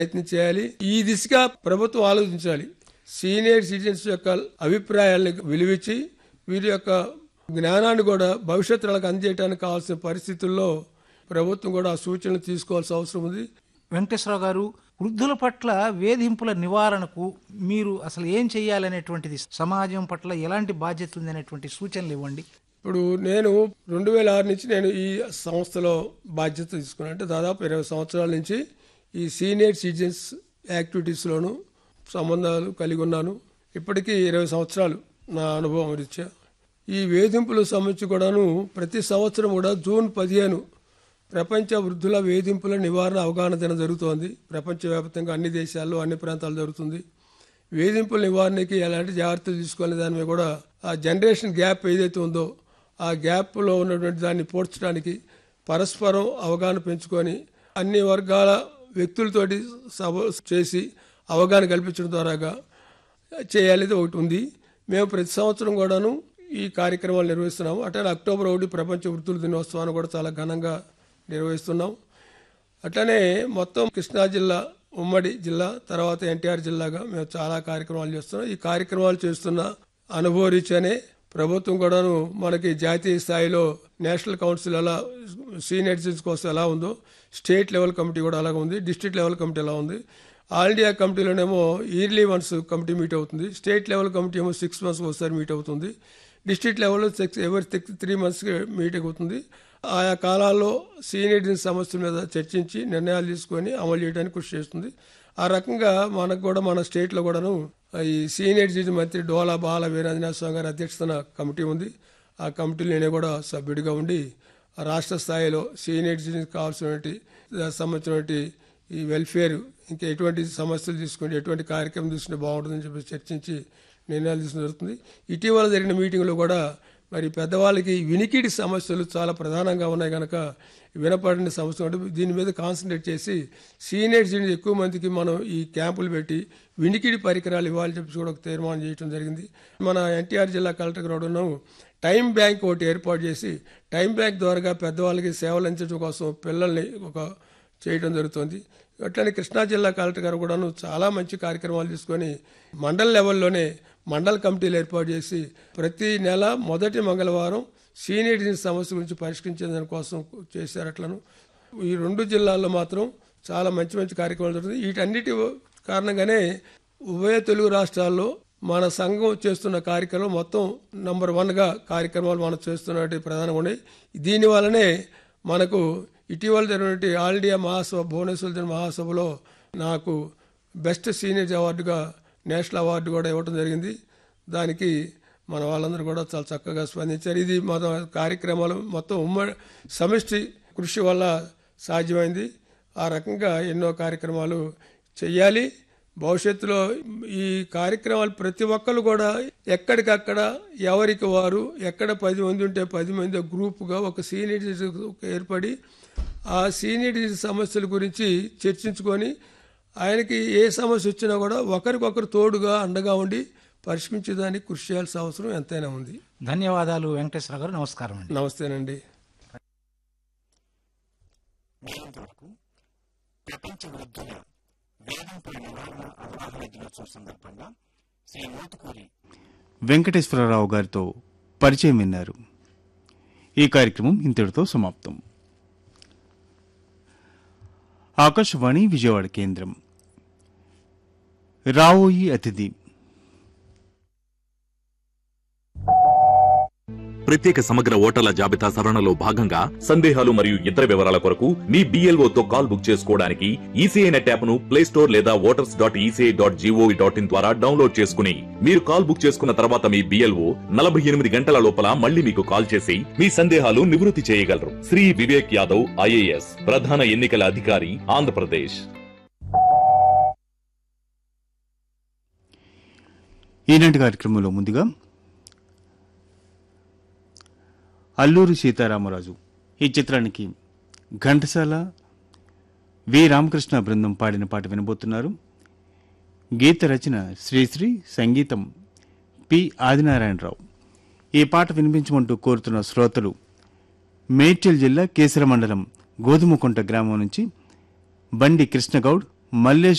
ప్రయత్నం చేయాలి ఈ దిశగా ప్రభుత్వం ఆలోచించాలి సీనియర్ సిటిజన్స్ యొక్క అభిప్రాయాలను విలువించి వీరి యొక్క జ్ఞానాన్ని కూడా భవిష్యత్ తరాలకు అందజేయడానికి కావాల్సిన పరిస్థితుల్లో ప్రభుత్వం కూడా ఆ సూచనలు తీసుకోవాల్సిన అవసరం ఉంది వెంకటేశ్వరరావు గారు వృద్ధుల పట్ల వేధింపుల నివారణకు మీరు అసలు ఏం చేయాలనేటువంటిది సమాజం పట్ల ఎలాంటి బాధ్యత ఉంది అనేటువంటి సూచనలు ఇవ్వండి ఇప్పుడు నేను రెండు వేల ఆరు నుంచి నేను ఈ సంస్థలో బాధ్యత తీసుకున్నాను అంటే దాదాపు ఇరవై సంవత్సరాల నుంచి ఈ సీనియర్ సిటిజన్స్ యాక్టివిటీస్లోను సంబంధాలు కలిగి ఉన్నాను ఇప్పటికీ ఇరవై సంవత్సరాలు నా అనుభవం రీత్యా ఈ వేధింపుల సంబంధించి కూడాను ప్రతి సంవత్సరం కూడా జూన్ పదిహేను ప్రపంచ వృద్ధుల వేధింపుల నివారణ అవగాహన దినం జరుగుతోంది ప్రపంచవ్యాప్తంగా అన్ని దేశాల్లో అన్ని ప్రాంతాల్లో జరుగుతుంది వేధింపుల నివారణకి ఎలాంటి జాగ్రత్తలు తీసుకోవాలని దాని మీద కూడా ఆ జనరేషన్ గ్యాప్ ఏదైతే ఉందో ఆ గ్యాప్లో ఉన్నటువంటి దాన్ని పోడ్చడానికి పరస్పరం అవగాహన పెంచుకొని అన్ని వర్గాల వ్యక్తులతోటి సభ చేసి అవగాహన కల్పించడం ద్వారాగా చేయాలి ఒకటి ఉంది మేము ప్రతి సంవత్సరం కూడాను ఈ కార్యక్రమాలు నిర్వహిస్తున్నాము అట్లనే అక్టోబర్ ఒకటి ప్రపంచ వృత్తుల దినోత్సవాన్ని కూడా చాలా ఘనంగా నిర్వహిస్తున్నాం అట్లనే మొత్తం కృష్ణా జిల్లా ఉమ్మడి జిల్లా తర్వాత ఎన్టీఆర్ జిల్లాగా మేము చాలా కార్యక్రమాలు చేస్తున్నాం ఈ కార్యక్రమాలు చేస్తున్న అనుభవ రీత్యానే ప్రభుత్వం కూడాను మనకి జాతీయ స్థాయిలో నేషనల్ కౌన్సిల్ ఎలా సీనియర్ సిటిజన్స్ కోసం ఎలా ఉందో స్టేట్ లెవెల్ కమిటీ కూడా అలాగే ఉంది డిస్ట్రిక్ట్ లెవెల్ కమిటీ ఎలా ఉంది ఆల్ ఇండియా కమిటీలోనేమో ఇయర్లీ వన్స్ కమిటీ మీట్ అవుతుంది స్టేట్ లెవెల్ కమిటీ ఏమో సిక్స్ మంత్స్ ఒకసారి మీట్ అవుతుంది డిస్ట్రిక్ట్ లెవెల్లో సిక్స్ ఎవరి సిక్స్ త్రీ మంత్స్కి మీటింగ్ అవుతుంది ఆయా కాలాల్లో సీనియర్ సమస్యల మీద చర్చించి నిర్ణయాలు తీసుకొని అమలు చేయడానికి కృషి చేస్తుంది ఆ రకంగా మనకు కూడా మన స్టేట్లో కూడాను ఈ సీనియర్ సిటిజన్ మంత్రి డోలా బాల వీరాంజనేయ స్వామి గారి అధ్యక్షతన కమిటీ ఉంది ఆ కమిటీలో నేను కూడా సభ్యుడిగా ఉండి ఆ రాష్ట్ర స్థాయిలో సీనియర్ సిటిజన్ కావాల్సినటువంటి సంబంధించినటువంటి ఈ వెల్ఫేర్ ఇంకా ఎటువంటి సమస్యలు తీసుకుంటే ఎటువంటి కార్యక్రమం తీసుకుంటే బాగుంటుందని చెప్పి చర్చించి నిర్ణయాలు తీసుకుని జరుగుతుంది ఇటీవల జరిగిన మీటింగ్లో కూడా మరి పెద్దవాళ్ళకి వినికిడి సమస్యలు చాలా ప్రధానంగా ఉన్నాయి కనుక వినపడిన సమస్య ఉంటే దీని మీద కాన్సన్ట్రేట్ చేసి సీనియర్ సిటిజన్ ఎక్కువ మందికి మనం ఈ క్యాంపులు పెట్టి వినికిడి పరికరాలు ఇవ్వాలని చెప్పి కూడా ఒక తీర్మానం చేయడం జరిగింది మన ఎన్టీఆర్ జిల్లా కలెక్టర్ కూడా ఉన్నాం టైం బ్యాంక్ ఒకటి ఏర్పాటు చేసి టైం బ్యాంక్ ద్వారా పెద్దవాళ్ళకి సేవలు అందించడం కోసం పిల్లల్ని ఒక చేయడం జరుగుతుంది అట్లనే కృష్ణా జిల్లా కలెక్టర్ గారు కూడాను చాలా మంచి కార్యక్రమాలు తీసుకొని మండల లెవెల్లోనే మండల కమిటీలు ఏర్పాటు చేసి ప్రతి నెల మొదటి మంగళవారం సీనియర్ సిటిజన్ సమస్య గురించి పరిష్కరించే దానికోసం చేశారు అట్లను ఈ రెండు జిల్లాల్లో మాత్రం చాలా మంచి మంచి కార్యక్రమాలు జరుగుతుంది వీటన్నిటి కారణంగానే ఉభయ తెలుగు రాష్ట్రాల్లో మన సంఘం చేస్తున్న కార్యక్రమం మొత్తం నంబర్ వన్గా కార్యక్రమాలు మనం చేస్తున్నటువంటి ప్రధానంగా ఉన్నాయి దీని వల్లనే మనకు ఇటీవల జరిగినటువంటి ఆల్ ఇండియా మహాసభ భువనేశ్వర్ జరిగిన మహాసభలో నాకు బెస్ట్ సీనియర్ అవార్డుగా నేషనల్ అవార్డు కూడా ఇవ్వడం జరిగింది దానికి మన వాళ్ళందరూ కూడా చాలా చక్కగా స్పందించారు ఇది మన కార్యక్రమాలు మొత్తం ఉమ్మడి సమిష్టి కృషి వల్ల సాధ్యమైంది ఆ రకంగా ఎన్నో కార్యక్రమాలు చెయ్యాలి భవిష్యత్తులో ఈ కార్యక్రమాలు ప్రతి ఒక్కరు కూడా ఎక్కడికక్కడ ఎవరికి వారు ఎక్కడ పది మంది ఉంటే పది మంది గ్రూపుగా ఒక సీనియర్ ఏర్పడి ఆ సీనియర్ సమస్యల గురించి చర్చించుకొని ఆయనకి ఏ సమస్య వచ్చినా కూడా ఒకరికొకరు తోడుగా అండగా ఉండి పరిష్కరించేదానికి కృషి చేయాల్సిన అవసరం ఎంతైనా ఉంది ధన్యవాదాలు వెంకటేశ్వర గారు నమస్కారం అండి నమస్తేనండి మీరింతవరకు ప్రపంచ వృద్ధుల వేధింపుల నివారణ అవగాహన దినోత్సవం సందర్భంగా శ్రీ మోతుకూరి వెంకటేశ్వరరావు గారితో పరిచయం విన్నారు ఈ కార్యక్రమం ఇంతటితో సమాప్తం ఆకాశవాణి విజయవాడ కేంద్రం రావోయి అతిథి ప్రత్యేక సమగ్ర ఓటర్ల జాబితా సవరణలో భాగంగా సందేహాలు మరియు ఇతర వివరాల కొరకు మీ BLO తో కాల్ బుక్ చేసుకోవడానికి ఈసీఐ నెట్ యాప్ ను ప్లే స్టోర్ లేదా voters dot ECI dot GOV dot in ద్వారా డౌన్లోడ్ చేసుకుని మీరు కాల్ బుక్ చేసుకున్న తర్వాత మీ బిఎల్ఓ నలభై ఎనిమిది గంటల లోపల మళ్ళీ మీకు కాల్ చేసి మీ సందేహాలు నివృత్తి చేయగలరు శ్రీ వివేక్ యాదవ్ ఐఏఎస్ ప్రధాన ఎన్నికల అధికారి ఆంధ్రప్రదేశ్ ఈనాటి కార్యక్రమంలో ముందుగా అల్లూరి సీతారామరాజు ఈ చిత్రానికి ఘంటసాల వి రామకృష్ణ బృందం పాడిన పాట వినబోతున్నారు గీత రచన శ్రీశ్రీ సంగీతం పి ఆదినారాయణరావు ఈ పాట వినిపించమంటూ కోరుతున్న శ్రోతలు మేడ్చల్ జిల్లా కేసర మండలం గోధుమకుంట గ్రామం నుంచి బండి కృష్ణగౌడ్ మల్లేష్